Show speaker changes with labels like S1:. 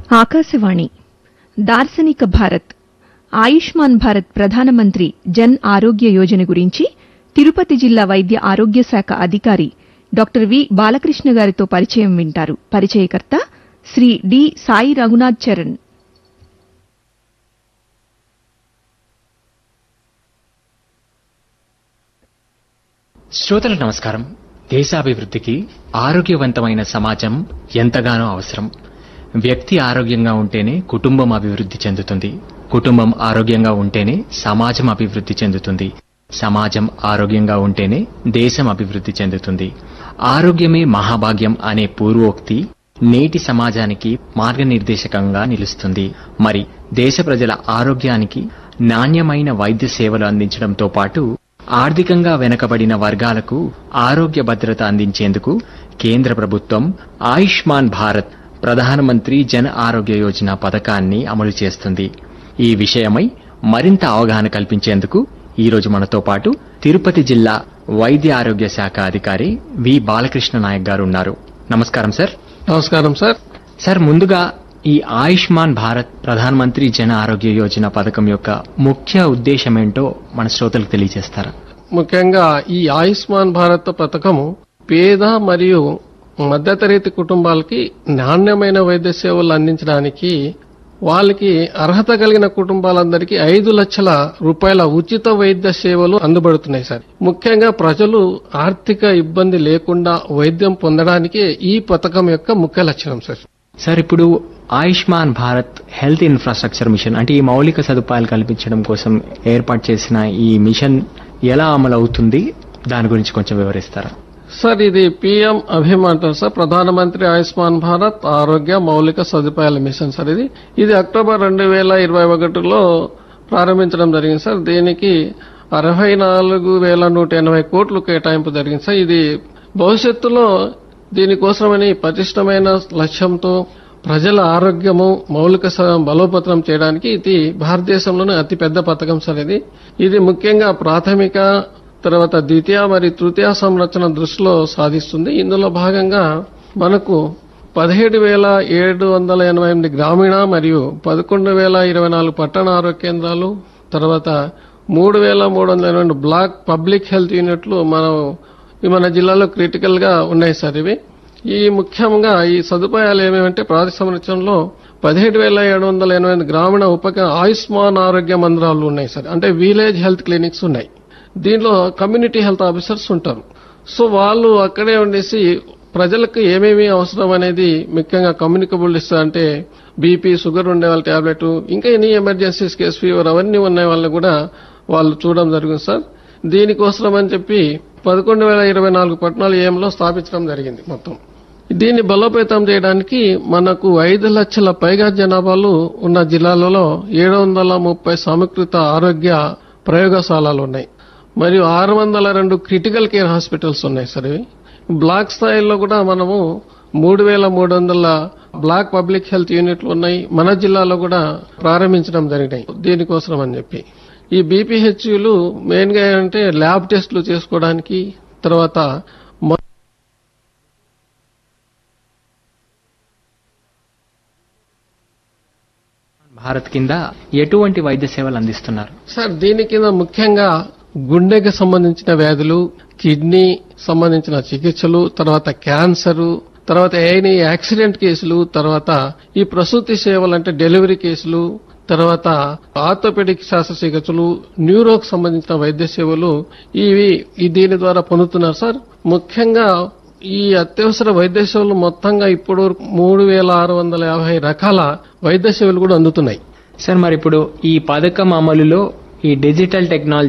S1: ఆకాశవాణి దార్శనిక భారత్ ఆయుష్మాన్ భారత్ ప్రధానమంత్రి జన్ ఆరోగ్య యోజన గురించి తిరుపతి జిల్లా వైద్య ఆరోగ్య శాఖ అధికారి డాక్టర్ వి బాలకృష్ణ గారితో పరిచయం వింటారు పరిచయకర్త శ్రీ డి సాయి రఘునాథ్ చరణ్
S2: శ్రోతలకు నమస్కారం దేశాభివృద్ధికి ఆరోగ్యవంతమైన సమాజం ఎంతగానో అవసరం వ్యక్తి ఆరోగ్యంగా ఉంటేనే కుటుంబం అభివృద్ధి చెందుతుంది కుటుంబం ఆరోగ్యంగా ఉంటేనే సమాజం అభివృద్ధి చెందుతుంది సమాజం ఆరోగ్యంగా ఉంటేనే దేశం అభివృద్ధి చెందుతుంది ఆరోగ్యమే మహాభాగ్యం అనే పూర్వోక్తి నేటి సమాజానికి మార్గనిర్దేశకంగా నిలుస్తుంది మరి దేశ ప్రజల ఆరోగ్యానికి నాణ్యమైన వైద్య సేవలు అందించడంతో పాటు ఆర్థికంగా వెనుకబడిన వర్గాలకు ఆరోగ్య భద్రత అందించేందుకు కేంద్ర ప్రభుత్వం ఆయుష్మాన్ భారత్ ప్రధానమంత్రి జన ఆరోగ్య యోజన పథకాన్ని అమలు చేస్తుంది ఈ విషయమై మరింత అవగాహన కల్పించేందుకు ఈ రోజు మనతో పాటు తిరుపతి జిల్లా వైద్య ఆరోగ్య శాఖ అధికారి వి బాలకృష్ణ నాయక్ గారు ఉన్నారు నమస్కారం సార్
S3: నమస్కారం సార్
S2: సార్ ముందుగా ఈ ఆయుష్మాన్ భారత్ ప్రధానమంత్రి జన ఆరోగ్య యోజన పథకం యొక్క ముఖ్య ఉద్దేశం ఏంటో మన శ్రోతలకు తెలియజేస్తారా
S3: ముఖ్యంగా ఈ ఆయుష్మాన్ భారత్ పథకము పేద మరియు మధ్యతరగతి కుటుంబాలకి నాణ్యమైన వైద్య సేవలు అందించడానికి వాళ్ళకి అర్హత కలిగిన కుటుంబాలందరికీ ఐదు లక్షల రూపాయల ఉచిత వైద్య సేవలు అందుబడుతున్నాయి సార్ ముఖ్యంగా ప్రజలు ఆర్థిక ఇబ్బంది లేకుండా వైద్యం పొందడానికి ఈ పథకం యొక్క ముఖ్య లక్షణం సార్
S2: సార్ ఇప్పుడు Ayushman Bharat health infrastructure mission అంటే ఈ మౌలిక సదుపాయాలు కల్పించడం కోసం ఏర్పాటు చేసిన ఈ మిషన్ ఎలా అమలు అవుతుంది దాని గురించి కొంచెం వివరిస్తారా
S3: సార్ ఇది పిఎం అభిమ్ అంటారు సార్ ప్రధానమంత్రి ఆయుష్మాన్ భారత్ ఆరోగ్య మౌలిక సదుపాయాల మిషన్ సార్ ఇది ఇది అక్టోబర్ రెండు వేల ఇరవై ఒకటిలో ప్రారంభించడం జరిగింది సార్ దీనికి అరవై నాలుగు వేల నూట ఎనభై కోట్లు కేటాయింపు జరిగింది సార్ ఇది భవిష్యత్తులో దీనికోసమని పటిష్టమైన లక్ష్యంతో ప్రజల ఆరోగ్యము మౌలిక స- బలోపేతం చేయడానికి ఇది భారతదేశంలోనే అతి పెద్ద పథకం సార్ ఇది ఇది ముఖ్యంగా ప్రాథమిక తర్వాత ద్వితీయ మరియు తృతీయ సంరక్షణ దృష్టిలో సాధిస్తుంది ఇందులో భాగంగా మనకు పదిహేడు వేల ఏడు వందల ఎనభై ఎనిమిది గ్రామీణ మరియు పదకొండు వేల ఇరవై నాలుగు పట్టణ ఆరోగ్య కేంద్రాలు తర్వాత మూడు వేల మూడు వందల ఎనభై రెండు బ్లాక్ పబ్లిక్ హెల్త్ యూనిట్లు మనం ఈ మన జిల్లాలో క్రిటికల్ గా ఉన్నాయి సార్ ఇవి ఈ ముఖ్యంగా ఈ సదుపాయాలు ఏమేమంటే ప్రాథమిక సంరక్షణలో పదిహేడు వేల ఏడు వందల ఎనభై ఎనిమిది గ్రామీణ ఉపక ఆయుష్మాన్ ఆరోగ్య మందిరాలు ఉన్నాయి సార్ అంటే విలేజ్ హెల్త్ క్లినిక్స్ ఉన్నాయి దీనిలో కమ్యూనిటీ హెల్త్ ఆఫీసర్స్ ఉంటారు సో వాళ్ళు అక్కడే ఉండేసి ప్రజలకు ఏమేమి అవసరం అనేది ముఖ్యంగా కమ్యూనికబుల్ ఇస్తా అంటే బీపీ షుగర్ ఉండే వాళ్ళ టాబ్లెట్ ఇంకా ఎనీ ఎమర్జెన్సీస్ కేస్ ఫీవర్ అవన్నీ ఉన్న వాళ్ళు కూడా వాళ్ళు చూడడం జరిగింది సార్ దీనికోసం అని చెప్పి పదకొండు వేల ఇరవై నాలుగు పట్టణాలు ఏఎంలో స్థాపించడం జరిగింది మొత్తం దీన్ని బలోపేతం చేయడానికి మనకు ఐదు లక్షల పైగా జనాభాలు ఉన్న జిల్లాలలో ఏడు వందల ముప్పై సమీకృత ఆరోగ్య ప్రయోగశాలలు ఉన్నాయి మరియు ఆరు వందల రెండు క్రిటికల్ కేర్ హాస్పిటల్స్ ఉన్నాయి సార్ ఇవి బ్లాక్ స్థాయిలో కూడా మనము మూడు వేల మూడు వందల బ్లాక్ పబ్లిక్ హెల్త్ యూనిట్లు ఉన్నాయి మన జిల్లాలో కూడా ప్రారంభించడం జరిగినాయి దీనికోసం అని చెప్పి ఈ బీపీహెచ్యులు మెయిన్ గా ఏంటంటే ల్యాబ్ టెస్టులు చేసుకోవడానికి తర్వాత మ-
S2: భారత్ కింద ఎటువంటి వైద్య సేవలు అందిస్తున్నారు
S3: సార్ దీని కింద ముఖ్యంగా గుండెకి సంబంధించిన వ్యాధులు కిడ్నీ సంబంధించిన చికిత్సలు తర్వాత క్యాన్సర్ తర్వాత ఏని యాక్సిడెంట్ కేసులు తర్వాత ఈ ప్రసూతి సేవలు అంటే డెలివరీ కేసులు తర్వాత ఆర్థోపెడిక్ శస్త్రచికిత్సలు న్యూరోకి సంబంధించిన వైద్య సేవలు ఇవి ఈ దీని ద్వారా పొందుతున్నారు సార్ ముఖ్యంగా ఈ అత్యవసర వైద్య సేవలు మొత్తంగా ఇప్పుడు మూడు వేల ఆరు వందల యాభై రకాల వైద్య సేవలు కూడా అందుతున్నాయి
S2: సార్ మరి ఇప్పుడు ఈ పథకం అమలులో ఈ డిజిటల్ టెక్నాలజీ